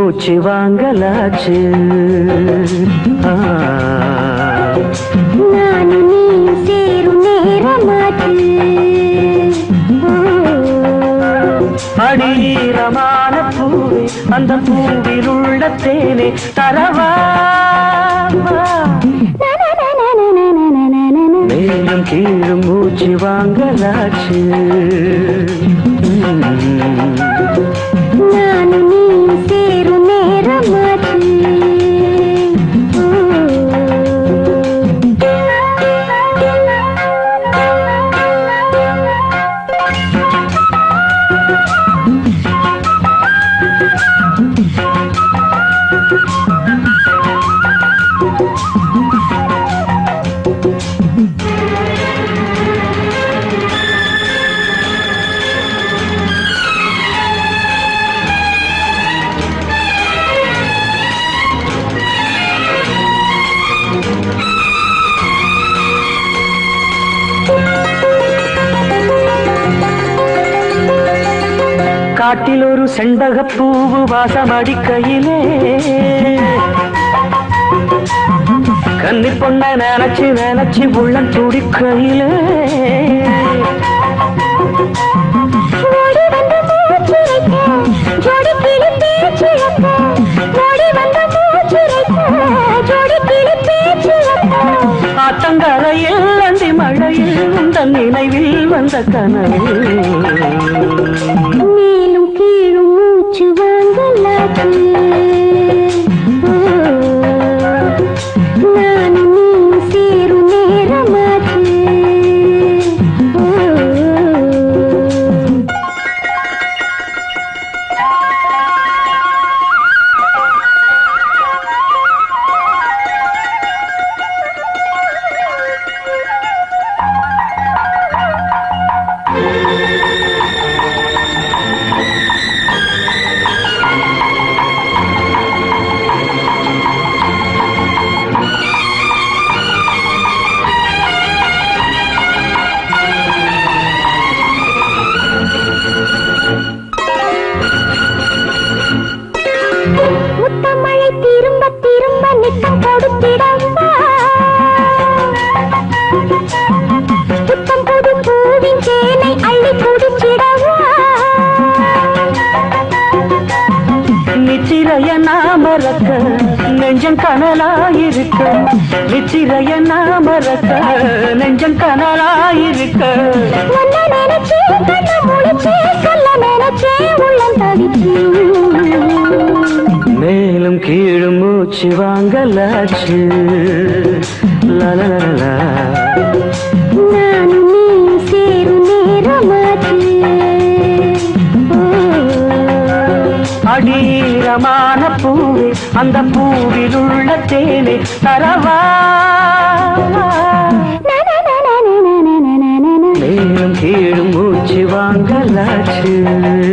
மூச்சு வாங்கலாச்சு ஆ. நானும் நீயும் சேரும் நேரமாச்சு ஓ. அடீரமான பூவே அந்த பூவில் உள்ள தேனே தரவா மேலும் கீழும் மூச்சு வாங்கலாச்சு ம். நானும் நீயும் சேரும் நேரமாச்சு காட்டில் ஒரு செண்பகப் பூவு வாசம் அடிக்கையிலே கன்னி பொண்ண நினைச்சு நினைச்சு உள்ளம் துடிக்கையிலே ஓடி வந்து மூச்சுரைக்க, ஜோடி கிளி பேச்சிழக்க. ஓடி வந்து மூச்சுரைக்க, ஜோடி கிளி பேச்சிழக்க. ஆத்தங்கரையில் அந்தி மழையில் உந்தன் நினைவில் வந்த கனவு மேலும் கீழும் மூச்சு வாங்கலாச்சு ஓ, நானும் நீயும் சேரும் நேரமாச்சு ஓ. முத்தமழை திரும்ப திரும்ப நித்தம் கொடுத்திடவா புத்தம் புது பூவின் தேனை அள்ளி குடிச்சிடவா நிச்சிரைய நாமரக்க நெஞ்சம் கனலாயிருக்க நிச்சிரைய நாமரக்க நெஞ்சம் கனலாயிருக்க உன்னை நினைச்சே கண்ண முடிச்சே சொல்ல நினைச்சே உள்ளம் தவிச்சு மேலும் கீழும் மூச்சு வாங்கலாச்சு லலலலலா. நானும் நீயும் சேரும் நேரமாச்சு ஓ. அடீரமான பூவே அந்த பூவில் உள்ள தேனே தரவா மேலும் கீழும் மூச்சு வாங்கலாச்சு